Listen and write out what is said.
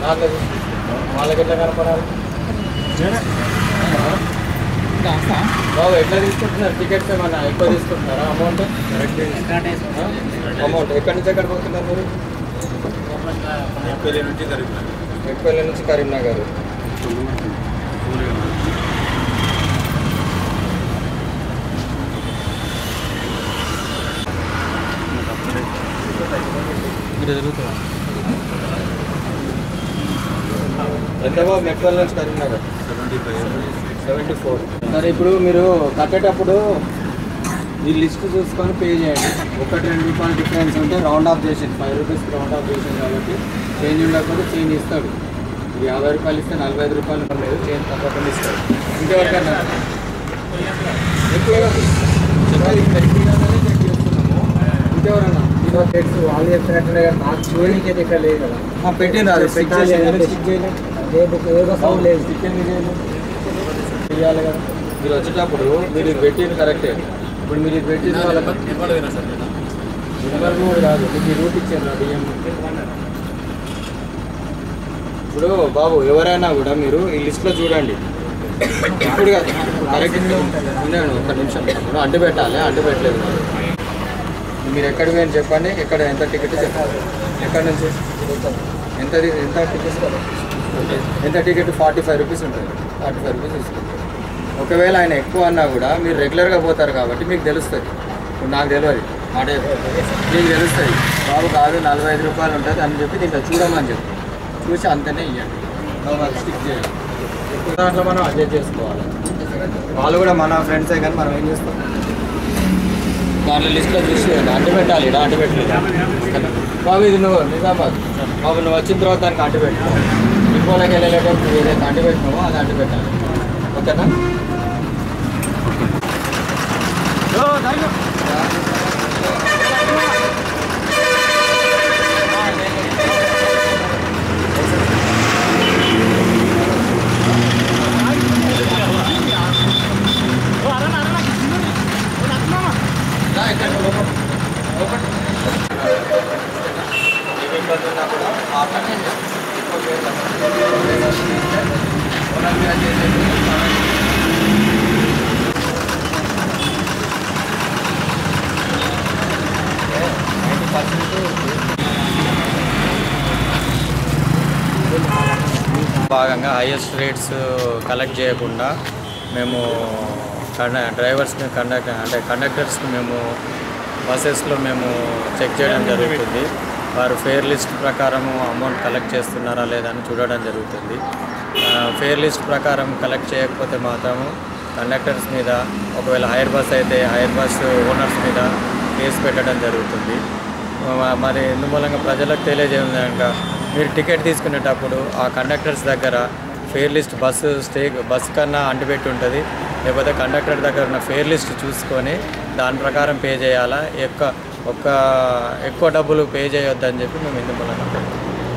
దాంట్లో వాళ్ళకి ఎట్లా కనపడాలి బాబు ఎట్లా తీసుకుంటున్నారు టికెట్స్ ఏమన్నా ఎక్కువ తీసుకుంటున్నారా అమౌంట్ అమౌంట్ ఎక్కడి నుంచి ఎక్కడ పోతున్నారు మీరు పెళ్లి నుంచి జరిగిన ఎక్కువ నుంచి కరీంనగర్ ఎంత బాబు మెట్రల్ నుంచి Karimnagar seventy five seventy four సరే ఇప్పుడు మీరు కట్టేటప్పుడు ఈ లిస్ట్ చూసుకొని పే చేయండి ఒకటి రెండు రూపాయలు డిఫరెన్స్ ఉంటే రౌండ్ ఆఫ్ చేసింది ఫైవ్ రూపీస్ రౌండ్ ఆఫ్ చేసింది కాబట్టి చేంజ్ ఉండకపోతే చేంజ్ ఇస్తాడు ఇప్పుడు యాభై రూపాయలు ఇస్తే నలభై ఐదు రూపాయలు లేదు చేంజ్ తప్పకుండా ఇస్తాడు ఇంకెవరికన్నా ఎక్కువగా చెప్పాలి గట్టిగానే చెక్ చేస్తున్నాము ఇంకెవరన్నా ఇదో తెలుసు వాళ్ళు చెప్పినట్టునే కదా నాకు చూడడానికి అయితే ఇక్కడ లేదు కదా ఆ, పెట్టిండ్రు అది స్టిక్ పెట్టాలి చేసి అంటే స్టిక్ చేయలేదు లేదు ఏదో సౌండ్ లేదు స్టిక్ ఎందుకు చేయలేదు చేయాలి కదా మీరు వచ్చేటప్పుడు మీరు ఇది పెట్టింది కరెక్టే ఇప్పుడు మీరు ఇది పెట్టింది వాళ్ళకి నెంబర్ కూడా కాదు మీకు ఈ రూట్ ఇచ్చారు బియ్యం ఇప్పుడు బాబు ఎవరైనా కూడా మీరు ఈ లిస్ట్లో చూడండి ఇప్పుడు కాదు కరెక్ట్ ఉండండి ఒక్క నిమిషం ఇప్పుడు అడ్డు పెట్టాలి అడ్డు పెట్టలేదు మీరు ఎక్కడికి పోయిన చెప్పండి ఎక్కడ ఎంత టికెట్ చెప్పాలి ఎక్కడి నుంచి ఎంత ఎంత టికెట్ ఎంత టికెట్ ఫార్టీ ఫైవ్ రూపీస్ ఉంటుంది ఫార్టీ ఫైవ్ రూపీస్ తీసుకుంటారు ఒకవేళ ఆయన ఎక్కువ అన్నా కూడా మీరు రెగ్యులర్గా పోతారు కాబట్టి మీకు తెలుస్తుంది ఇప్పుడు నాకు తెలియదు మాట మీకు తెలుస్తుంది బాబు కాదు నలభై ఐదు రూపాయలు ఉంటుంది అని చెప్పి దీంట్లో చూడమని చెప్పి చూసి అంతనే ఇవ్వండి స్టిక్ చేయాలి దాంట్లో మనం అడ్జస్ట్ చేసుకోవాలి వాళ్ళు కూడా మన ఫ్రెండ్సే కానీ మనం ఏం చేస్తాం దాంట్లో లిస్ట్లో చూసి అంటు పెట్టాలి ఇక్కడ అంటు పెట్టలేదు బాబు ఇది నువ్వు నిజామాబాద్ బాబు నువ్వు వచ్చిన తర్వాత దానికి అంటు పెట్టు ఇంకోళ్ళకి వెళ్ళేటప్పుడు నువ్వు ఏదైతే అంటు పెట్టినావో అది అంటు పెట్టాలి ఓకేనా రా, ఇక్కడ లోపల. లోపల. ఏమి ఇబ్బంది ఉన్నా కూడా మాట్లాడండి. ఎక్కువ చేయకండి. ఓనర్ మీద చేసేది నైంటీ పర్సెంట్ భాగంగా హైయెస్ట్ రేట్స్ కలెక్ట్ చేయకుండా మేము కండ డ్రైవర్స్ని కండక్ట్ అంటే కండక్టర్స్ని మేము బస్సెస్లో మేము చెక్ చేయడం జరుగుతుంది వారు ఫేర్ లిస్ట్ ప్రకారము అమౌంట్ కలెక్ట్ చేస్తున్నారా లేదా అని చూడడం జరుగుతుంది ఫేర్ లిస్ట్ ప్రకారం కలెక్ట్ చేయకపోతే మాత్రము కండక్టర్స్ మీద ఒకవేళ హైర్ బస్ అయితే హైర్ బస్ ఓనర్స్ మీద కేసు పెట్టడం జరుగుతుంది మ- మరి ఇందుమూలంగా ప్రజలకు తెలియజేయడం కనుక మీరు టికెట్ తీసుకునేటప్పుడు ఆ కండక్టర్స్ దగ్గర fare list bus stay bus కన్నా అంటిపెట్టి ఉంటుంది లేకపోతే కండక్టర్ దగ్గర ఉన్న ఫేర్ లిస్ట్ చూసుకొని దాని ప్రకారం పే చేయాలా ఎక్కువ ఒక్క ఎక్కువ డబ్బులు పే చేయొద్దని చెప్పి మేము ఇందుమూలంగా పెడతాం